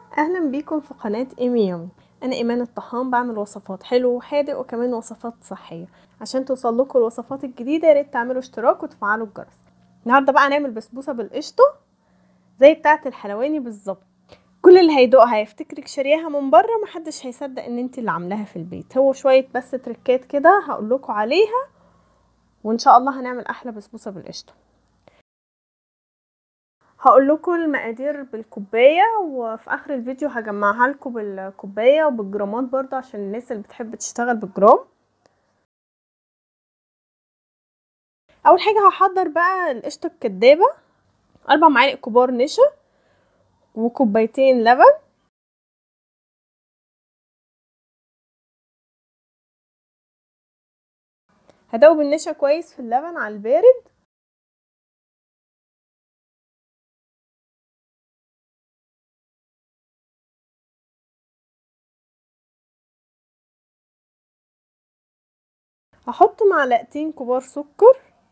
اهلا بيكم في قناة ايمي يومي انا ايمان الطحان بعمل وصفات حلو وحادق وكمان وصفات صحية عشان توصل لكم الوصفات الجديدة يا ريت تعملوا اشتراك وتفعلوا الجرس النهارده بقى هنعمل بسبوسة بالقشطة زي بتاعة الحلواني بالظبط كل اللي هيدوقها هيفتكرك شارياها من بره محدش هيصدق ان انت اللي عاملاها في البيت هو شوية بس تركات كده هقول لكم عليها وان شاء الله هنعمل احلى بسبوسة بالقشطة هقول لكم المقادير بالكوبايه وفي اخر الفيديو هجمعها لكم بالكوبايه وبالجرامات برضه عشان الناس اللي بتحب تشتغل بالجرام اول حاجه هحضر بقى القشطه الكدابه اربع معالق كبار نشا وكوبايتين لبن هدوب النشا كويس في اللبن على البارد هحط معلقتين كبار سكر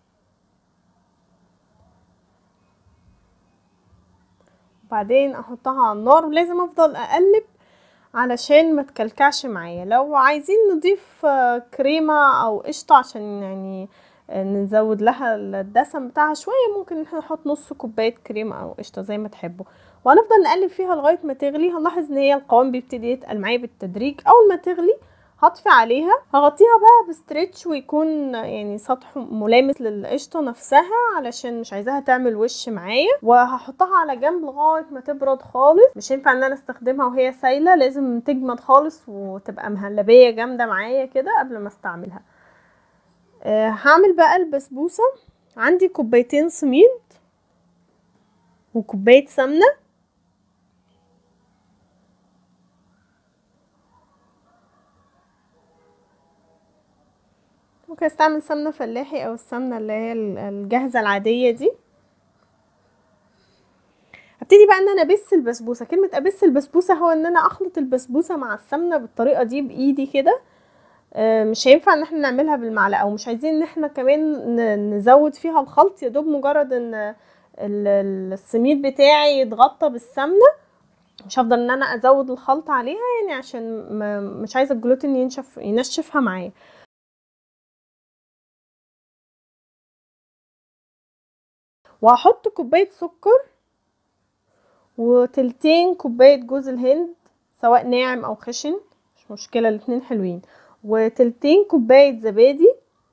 وبعدين احطها على النار ولازم افضل اقلب علشان ما تكلكعش معايا لو عايزين نضيف كريمه او قشطه عشان يعني نزود لها الدسم بتاعها شويه ممكن احنا نحط نص كوبايه كريمه او قشطه زي ما تحبوا وهنفضل نقلب فيها لغايه ما تغلي هنلاحظ ان هي القوام بيبتدي يتقل معايا بالتدريج اول ما تغلي هطفي عليها هغطيها بقى بستريتش ويكون يعني سطح ملامس للقشطه نفسها علشان مش عايزاها تعمل وش معايا وهحطها على جنب لغايه ما تبرد خالص مش ينفع ان انا استخدمها وهي سايله لازم تجمد خالص وتبقى مهلبيه جامده معايا كده قبل ما استعملها أه هعمل بقى البسبوسه عندي كوبايتين سميد وكوبايه سمنه ممكن استعمل سمنه فلاحي او السمنه اللي هي الجاهزه العاديه دي هبتدي بقى ان انا ابس البسبوسه كلمه ابس البسبوسه هو ان انا اخلط البسبوسه مع السمنه بالطريقه دي بايدي كده مش هينفع ان احنا نعملها بالمعلقه ومش عايزين ان احنا كمان نزود فيها الخلط يا دوب مجرد ان السميد بتاعي يتغطى بالسمنه مش هفضل ان انا ازود الخلط عليها يعني عشان مش عايزه الجلوتين ينشف ينشفها معايا وهحط كوبايه سكر وتلتين كوبايه جوز الهند سواء ناعم او خشن مش مشكله الاتنين حلوين وتلتين كوبايه زبادي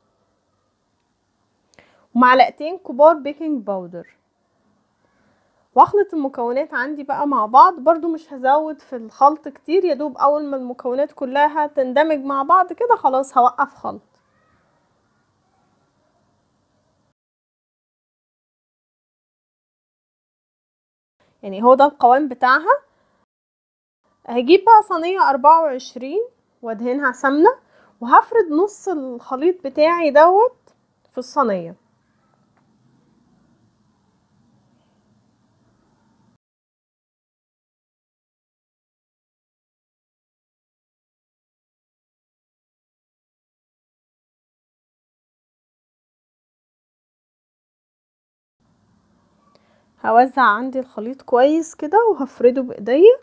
ومعلقتين كبار بيكنج باودر واخلط المكونات عندي بقى مع بعض برضو مش هزود في الخلط كتير يدوب اول ما المكونات كلها تندمج مع بعض كده خلاص هوقف خلط يعني هو ده القوام بتاعها هجيب بقى صينية أربعة وعشرين وادهنها سمنة وهفرد نص الخليط بتاعي دوت في الصينية هوزع عندي الخليط كويس كده وهفرده بايديا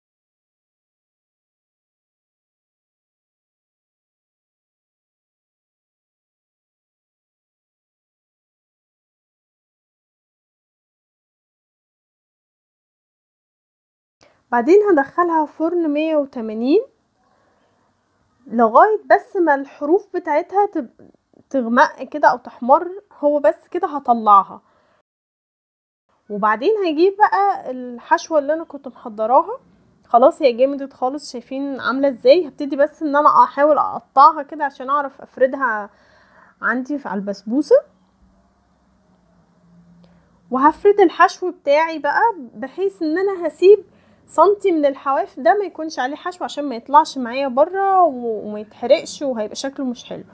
بعدين هدخلها فرن مية وتمانين لغاية بس ما الحروف بتاعتها تغمق كده او تحمر هو بس كده هطلعها وبعدين هجيب بقى الحشوه اللي انا كنت محضراها خلاص هي جمدت خالص شايفين عامله ازاي هبتدي بس ان انا احاول اقطعها كده عشان اعرف افردها عندي على البسبوسه وهفرد الحشو بتاعي بقى بحيث ان انا هسيب سنتي من الحواف ده ما يكونش عليه حشو عشان ما يطلعش معايا بره وما يتحرقش وهيبقى شكله مش حلو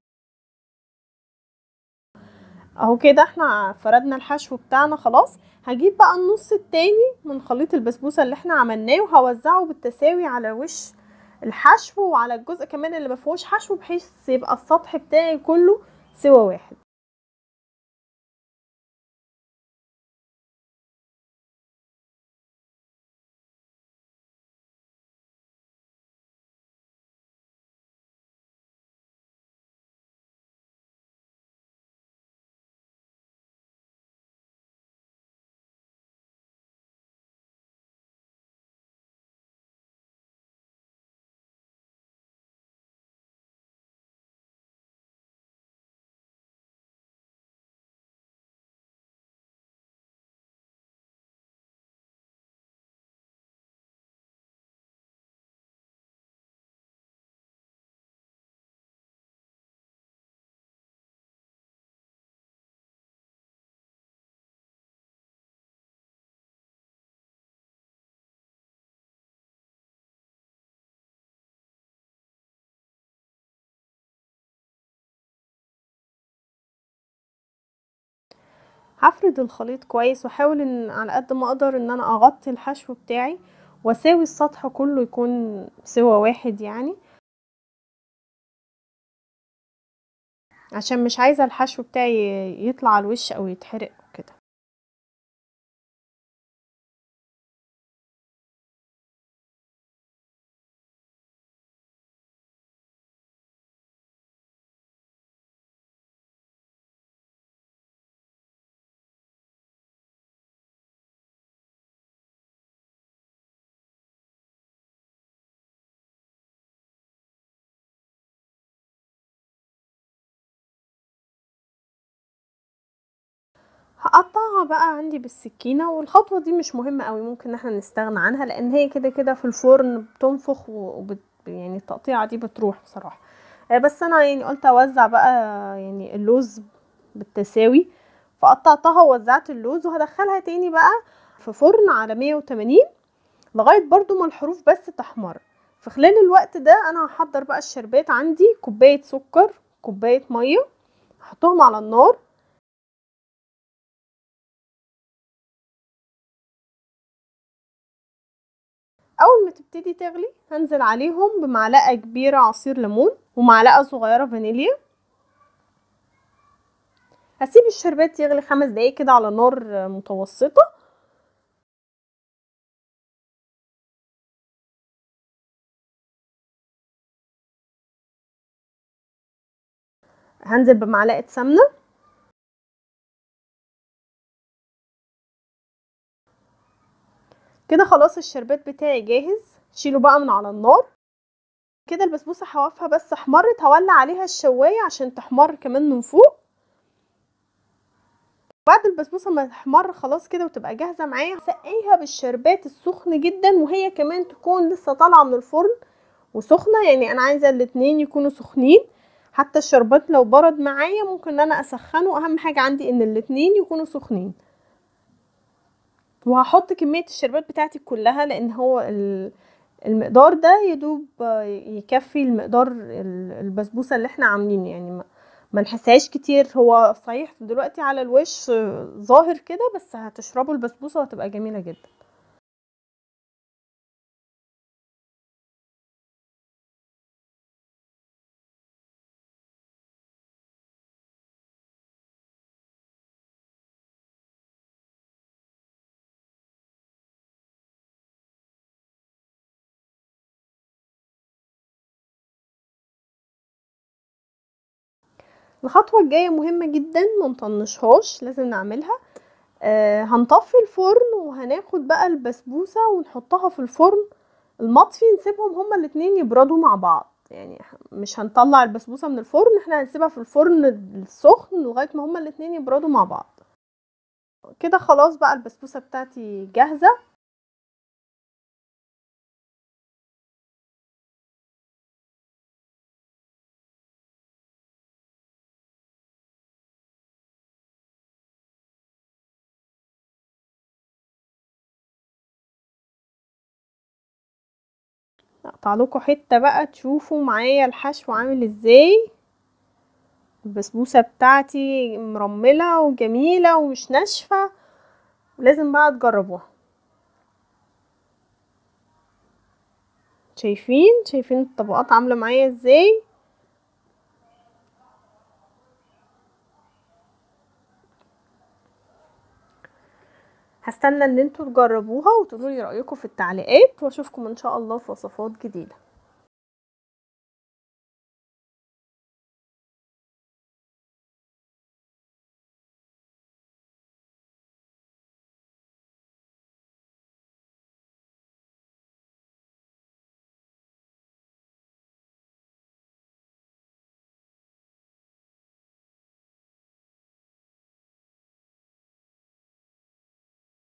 اهو كده احنا فردنا الحشو بتاعنا خلاص هجيب بقى النص التاني من خليط البسبوسه اللي احنا عملناه وهوزعه بالتساوي على وش الحشو وعلى الجزء كمان اللي مفيهوش حشو بحيث يبقى السطح بتاعي كله سوا واحد هفرد الخليط كويس واحاول ان على قد ما اقدر ان انا اغطي الحشو بتاعي واساوي السطح كله يكون سوا واحد يعني عشان مش عايزة الحشو بتاعي يطلع على الوش او يتحرق كده هقطعها بقى عندي بالسكينة والخطوة دي مش مهمة قوي ممكن ان احنا نستغنى عنها لان هي كده كده في الفرن بتنفخ وبت يعني التقطيعة دي بتروح بصراحة بس انا يعني قلت اوزع بقى يعني اللوز بالتساوي فقطعتها ووزعت اللوز وهدخلها تاني بقى في فرن على 180 لغاية برضو ما الحروف بس تحمر في خلال الوقت ده انا هحضر بقى الشربات عندي كوباية سكر كوباية مية هحطهم على النار اول ما تبتدي تغلي هنزل عليهم بمعلقه كبيره عصير ليمون ومعلقه صغيره فانيليا هسيب الشربات يغلي خمس دقايق كده على نار متوسطه هنزل بمعلقه سمنه كده خلاص الشربات بتاعي جاهز شيله بقى من على النار كده البسبوسه حوافها بس احمرت هولع عليها الشوايه عشان تحمر كمان من فوق بعد البسبوسه ما تحمر خلاص كده وتبقى جاهزه معايا سقيها بالشربات السخن جدا وهي كمان تكون لسه طالعه من الفرن وسخنه يعني انا عايزه الاتنين يكونوا سخنين حتى الشربات لو برد معايا ممكن ان انا اسخنه اهم حاجه عندي ان الاتنين يكونوا سخنين وهحط كميه الشربات بتاعتي كلها لان هو المقدار ده يدوب يكفي المقدار البسبوسه اللي احنا عاملينه يعني ما نحسهاش كتير هو صحيح دلوقتي على الوش ظاهر كده بس هتشربوا البسبوسه وهتبقى جميله جدا الخطوة الجاية مهمة جدا منطنشهاش لازم نعملها آه هنطفي الفرن وهناخد بقى البسبوسة ونحطها في الفرن المطفي نسيبهم هما الاتنين يبردوا مع بعض يعني مش هنطلع البسبوسة من الفرن احنا هنسيبها في الفرن السخن لغاية ما هما الاتنين يبردوا مع بعض كده خلاص بقى البسبوسة بتاعتي جاهزة اقطع لكم حته بقى تشوفوا معايا الحشو عامل ازاي البسبوسه بتاعتي مرمله وجميله ومش ناشفه لازم بقى تجربوها شايفين شايفين الطبقات عامله معايا ازاي هستنى ان انتوا تجربوها وتقولوا لي رايكم في التعليقات واشوفكم ان شاء الله في وصفات جديده